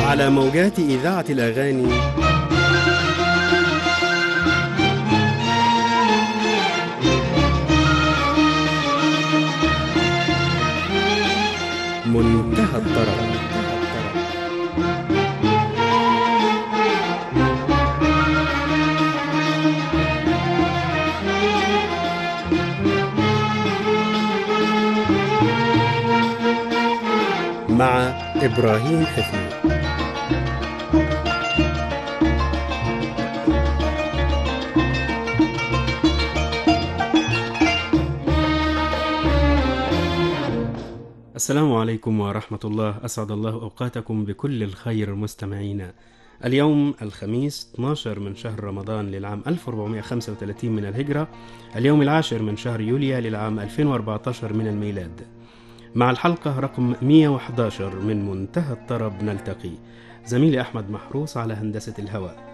على موجات إذاعة الأغاني منتهى الطرب مع إبراهيم حفيظ السلام عليكم ورحمة الله أسعد الله أوقاتكم بكل الخير مستمعينا اليوم الخميس 12 من شهر رمضان للعام 1435 من الهجرة اليوم العاشر من شهر يوليو للعام 2014 من الميلاد مع الحلقة رقم 111 من منتهى الطرب نلتقي زميلي أحمد محروس على هندسة الهواء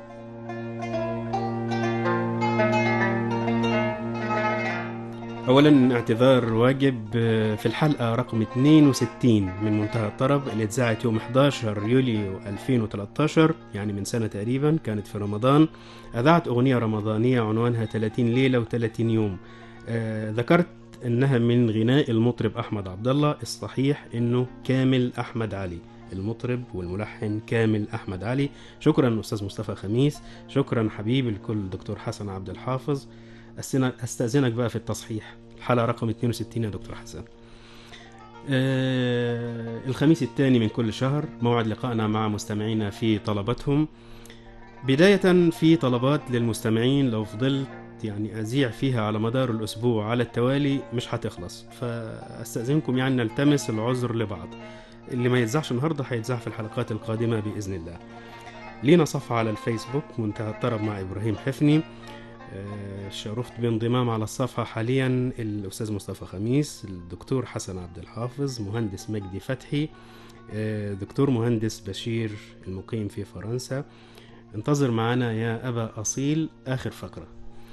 أولا اعتذار واجب في الحلقة رقم 62 من منتهى الطرب اللي اتذاعت يوم 11 يوليو 2013 يعني من سنة تقريبا كانت في رمضان أذاعت أغنية رمضانية عنوانها 30 ليلة و30 يوم آه ذكرت انها من غناء المطرب احمد عبد الله الصحيح انه كامل احمد علي المطرب والملحن كامل احمد علي شكرا استاذ مصطفى خميس شكرا حبيبي الكل دكتور حسن عبد الحافظ استاذنك بقى في التصحيح الحلقه رقم 62 يا دكتور حسن آه الخميس الثاني من كل شهر موعد لقائنا مع مستمعينا في طلباتهم بداية في طلبات للمستمعين لو فضلت يعني أذيع فيها على مدار الأسبوع على التوالي مش هتخلص فأستأذنكم يعني نلتمس العذر لبعض اللي ما يتذاعش النهاردة هيتذاع في الحلقات القادمة بإذن الله لينا صفحة على الفيسبوك منتهى الطرب مع إبراهيم حفني شرفت بانضمام على الصفحة حاليا الأستاذ مصطفى خميس الدكتور حسن عبد الحافظ مهندس مجدي فتحي دكتور مهندس بشير المقيم في فرنسا انتظر معنا يا أبا أصيل آخر فقرة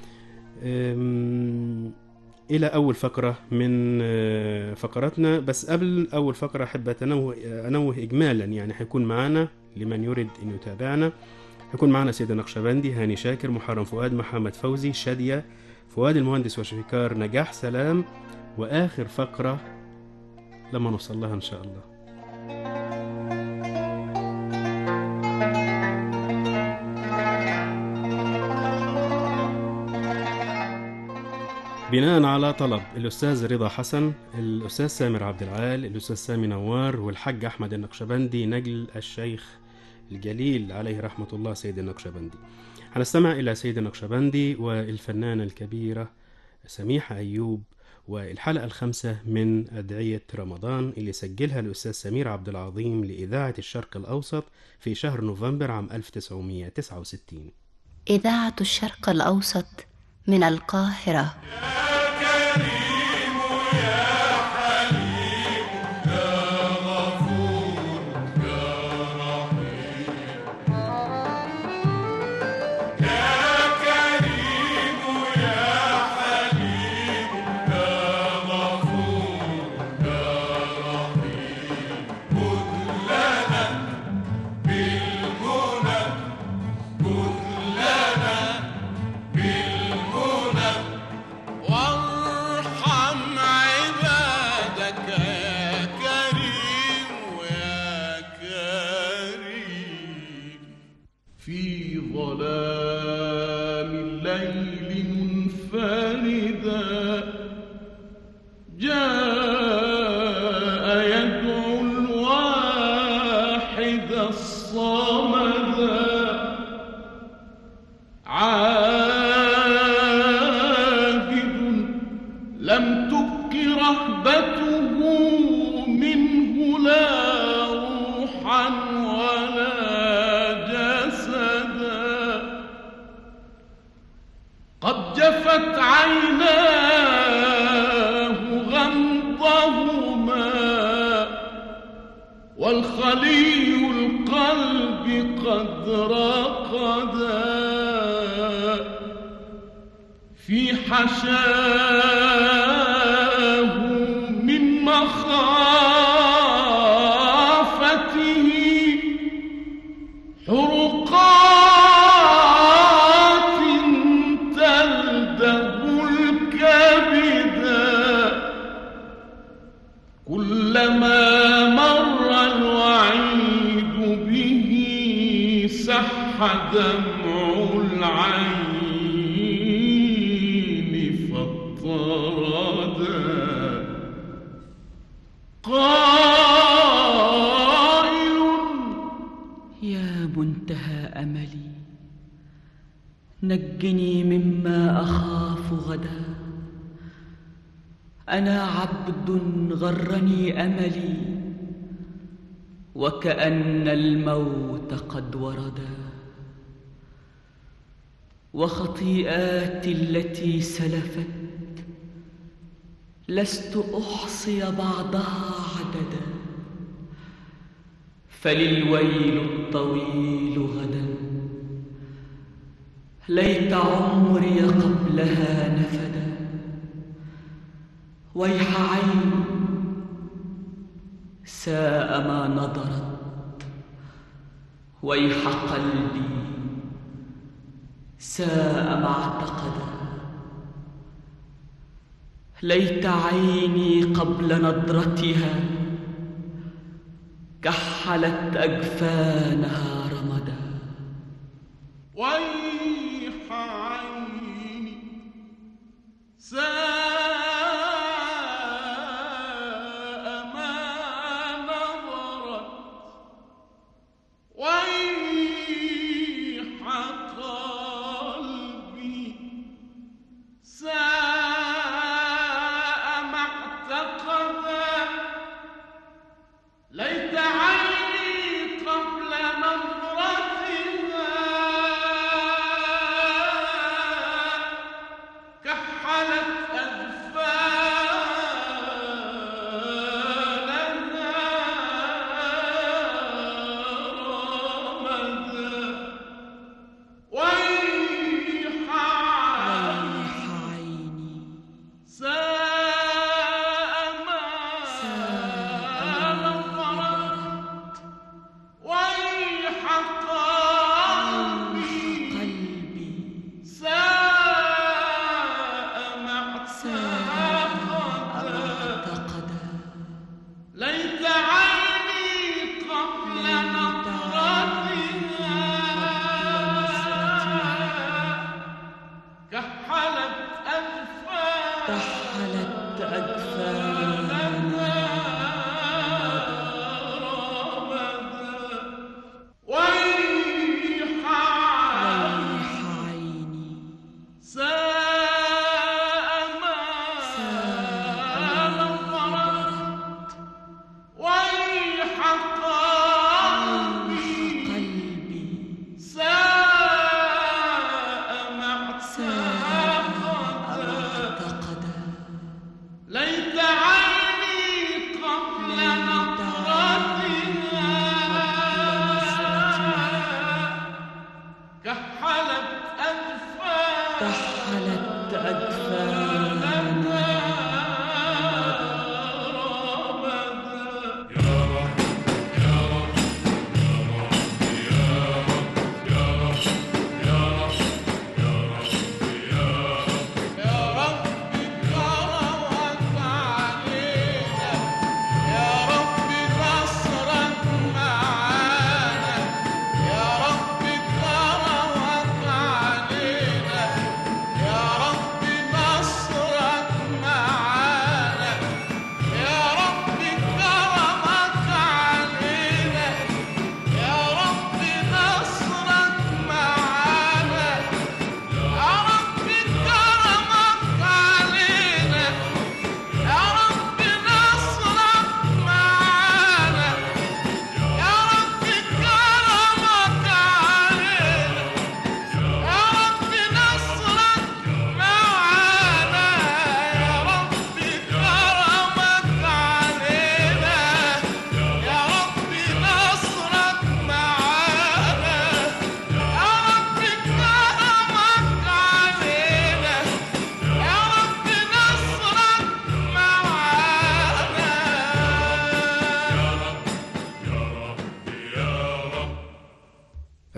إلى أول فقرة من فقراتنا بس قبل أول فقرة أحب أتنوه أنوه إجمالا يعني هيكون معنا لمن يريد أن يتابعنا هيكون معنا سيد النقشبندي هاني شاكر محرم فؤاد محمد فوزي شادية فؤاد المهندس وشفيكار نجاح سلام وآخر فقرة لما نوصل لها إن شاء الله بناء على طلب الأستاذ رضا حسن الأستاذ سامر عبد العال الأستاذ سامي نوار والحاج أحمد النقشبندي نجل الشيخ الجليل عليه رحمة الله سيد النقشبندي هنستمع إلى سيد النقشبندي والفنانة الكبيرة سميحة أيوب والحلقة الخامسة من أدعية رمضان اللي سجلها الأستاذ سمير عبد العظيم لإذاعة الشرق الأوسط في شهر نوفمبر عام 1969 إذاعة الشرق الأوسط من القاهرة والخلي القلب قد رقدا في حشاه من مخافته كلما مر الوعيد به سح دمع العين فاضطردا قائل يا منتهى املي نجني مما اخاف غدا انا عبد غرني املي وكان الموت قد وردا وخطيئاتي التي سلفت لست احصي بعضها عددا فللويل الطويل غدا ليت عمري قبلها نفدا ويح عين ساء ما نظرت ويح قلبي ساء ما اعتقدا ليت عيني قبل نظرتها كحلت أجفانها رمدا ويح عيني ساء ما نظرت ويح قلبي ساء ما اعتقدا ليت عيني قبل نظرتها كحلت أذفانها رمدا ويح عيني ساء ما نظرت ويح قلبي قلبي ساء ما اعتقد اعتقدا ليت عيني قبل نظرتها كحلت أنفاسها كحلت أجفانها ويح ويح عيني ساء ما نظرت ويح قلبي قلبي ساء ما اعتقد اعتقدا ليت عيني قبل نظرتها كحلت أنفاسها كحلت أجفانها يا رب كرمك علينا يا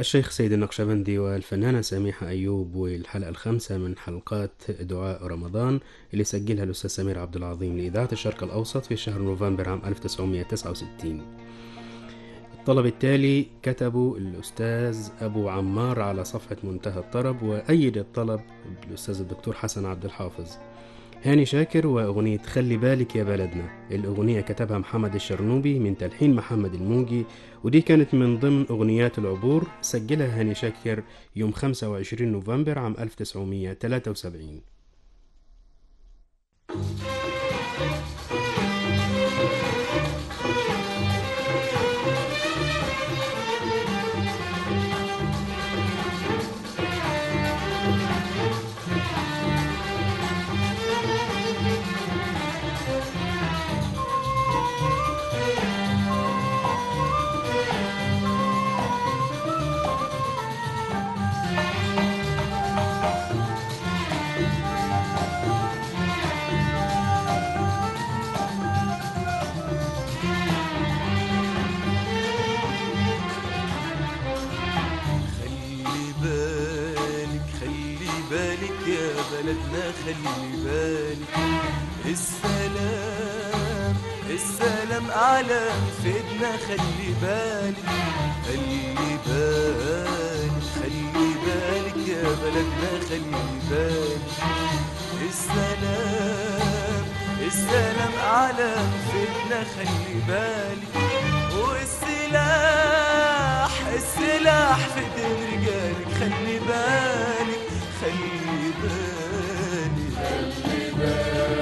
الشيخ سيد النقشبندي والفنانة سميحة أيوب والحلقة الخامسة من حلقات دعاء رمضان اللي سجلها الأستاذ سمير عبد العظيم لإذاعة الشرق الأوسط في شهر نوفمبر عام 1969 الطلب التالي كتبه الأستاذ أبو عمار على صفحة منتهى الطرب وأيد الطلب الأستاذ الدكتور حسن عبد الحافظ هاني شاكر وأغنية خلي بالك يا بلدنا الأغنية كتبها محمد الشرنوبي من تلحين محمد الموجي ودي كانت من ضمن أغنيات العبور سجلها هاني شاكر يوم 25 نوفمبر عام 1973 خلي بالك خلي بالك يا بلدنا خلي بالك السلام السلام أعلام في ايدنا خلي بالك خلي بالك خلي بالك يا بلدنا خلي بالك السلام السلام أعلام في ايدنا خلي بالك والسلاح السلاح في ايدين رجالك خلي بالك خلي بالك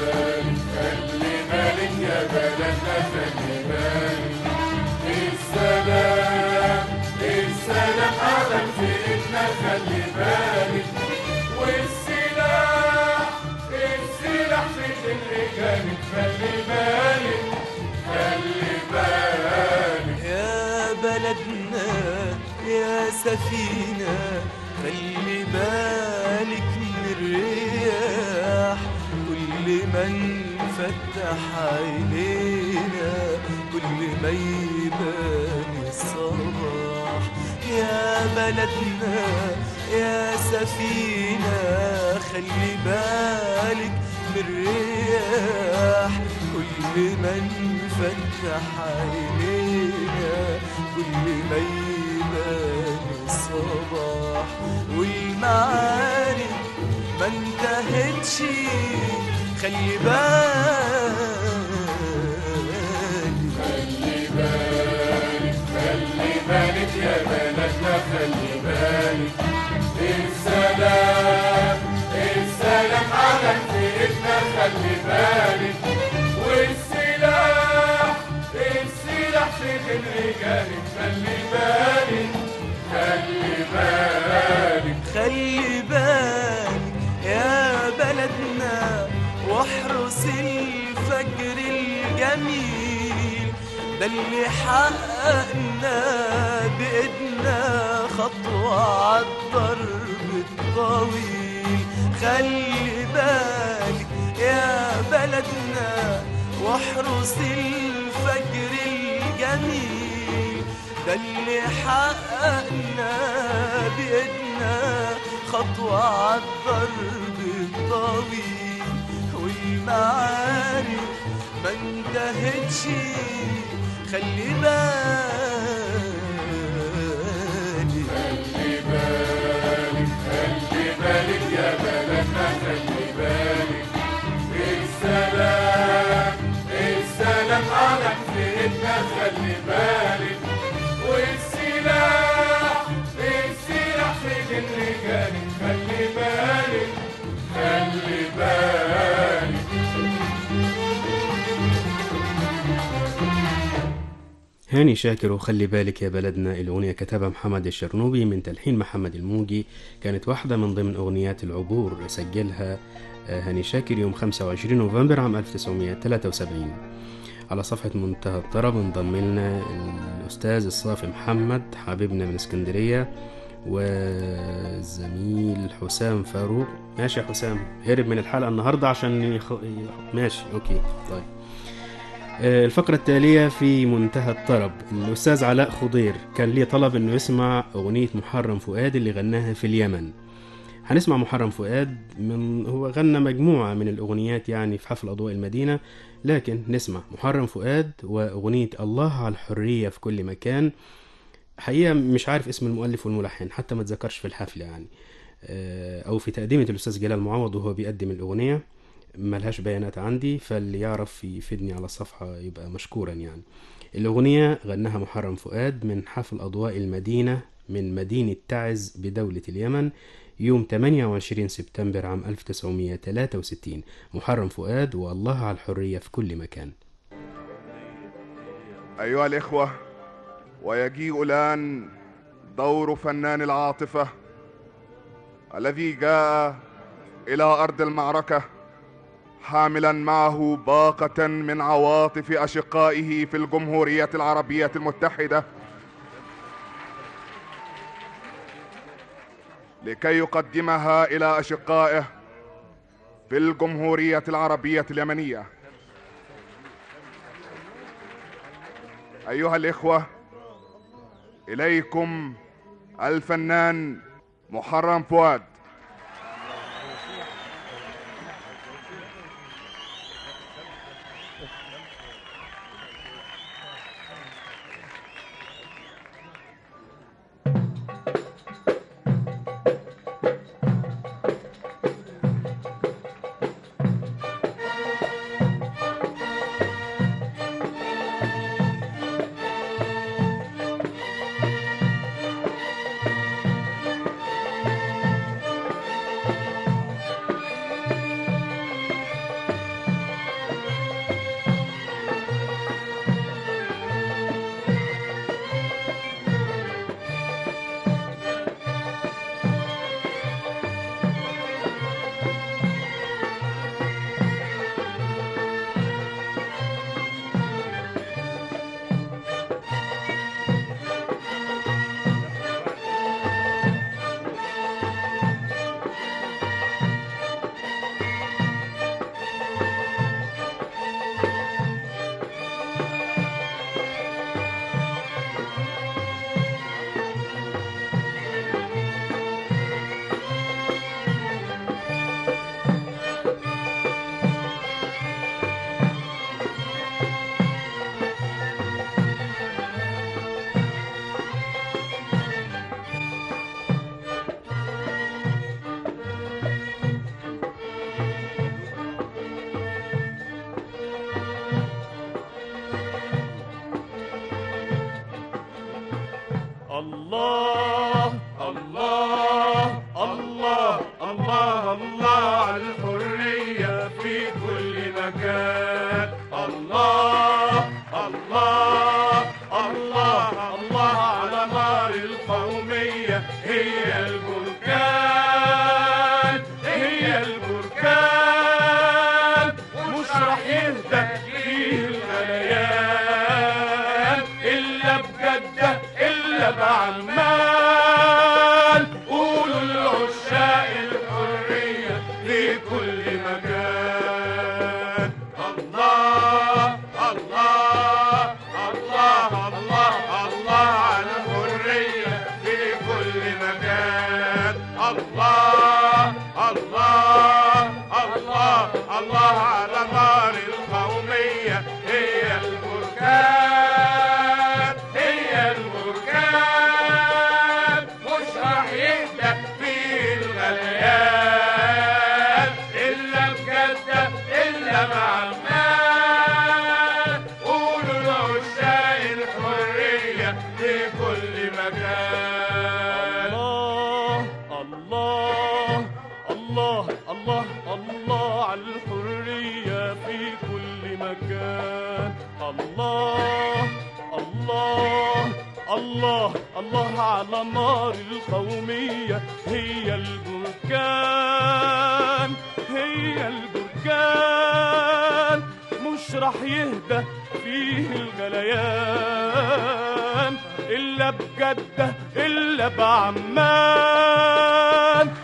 يا بلدنا يا سفينة خلي بالك من الرياح كل ما نفتح عينينا كل ما يبان الصباح يا بلدنا يا سفينة خلي بالك من الرياح كل ما نفتح عينينا كل ما يبان الصباح والمعارك ما انتهتش خلي بالك خلي بالك يا بلدنا واحرس الفجر الجميل ده اللي حققنا بإيدنا خطوة عالضرب الطويل خلي بالك يا بلدنا واحرس الفجر الجميل ده اللي حققنا بإيدنا خطوة عالضرب الطويل والمعارك ما انتهتش خلي بالك هاني شاكر وخلي بالك يا بلدنا الأغنية كتبها محمد الشرنوبي من تلحين محمد الموجي كانت واحدة من ضمن أغنيات العبور سجلها آه، هاني شاكر يوم 25 نوفمبر عام 1973 على صفحة منتهى الطرب انضم لنا الأستاذ الصافي محمد حبيبنا من اسكندرية والزميل حسام فاروق ماشي يا حسام هرب من الحلقة النهاردة عشان يخ... ماشي أوكي طيب آه، الفقرة التالية في منتهى الطرب الأستاذ علاء خضير كان ليه طلب إنه يسمع أغنية محرم فؤاد اللي غناها في اليمن هنسمع محرم فؤاد من هو غنى مجموعة من الأغنيات يعني في حفل أضواء المدينة لكن نسمع محرم فؤاد وأغنية الله على الحرية في كل مكان حقيقة مش عارف اسم المؤلف والملحن حتى ما اتذكرش في الحفلة يعني آه، أو في تقديمة الأستاذ جلال معوض وهو بيقدم الأغنية ملهاش بيانات عندي فاللي يعرف يفيدني على الصفحة يبقى مشكورا يعني الأغنية غناها محرم فؤاد من حفل أضواء المدينة من مدينة تعز بدولة اليمن يوم 28 سبتمبر عام 1963 محرم فؤاد والله على الحرية في كل مكان أيها الإخوة ويجيء الآن دور فنان العاطفة الذي جاء إلى أرض المعركة حاملا معه باقة من عواطف أشقائه في الجمهورية العربية المتحدة لكي يقدمها إلى أشقائه في الجمهورية العربية اليمنية أيها الإخوة إليكم الفنان محرم فؤاد الله الله الله الله الله على الحرية في كل مكان الله الله الله الله على نار القومية هي البركان هي البركان مش راح يهدى فيه الغليان إلا بجدة إلا بعمال قولوا لعشاق الحرية في كل مكان الله الله الله الله الله على الحرية في كل مكان الله الله الله الله على نار القومية هي البركان هي البركان مش راح يهدى فيه الغليان إلا بجدة إلا مع الناس قولوا لعشاق الحرية في كل مكان الله الله الله الله الله على الحرية في كل مكان الله الله الله الله على نار القومية هي البركان هي البركان مش راح يهدى فيه الغليان إلا بجدة إلا بعمان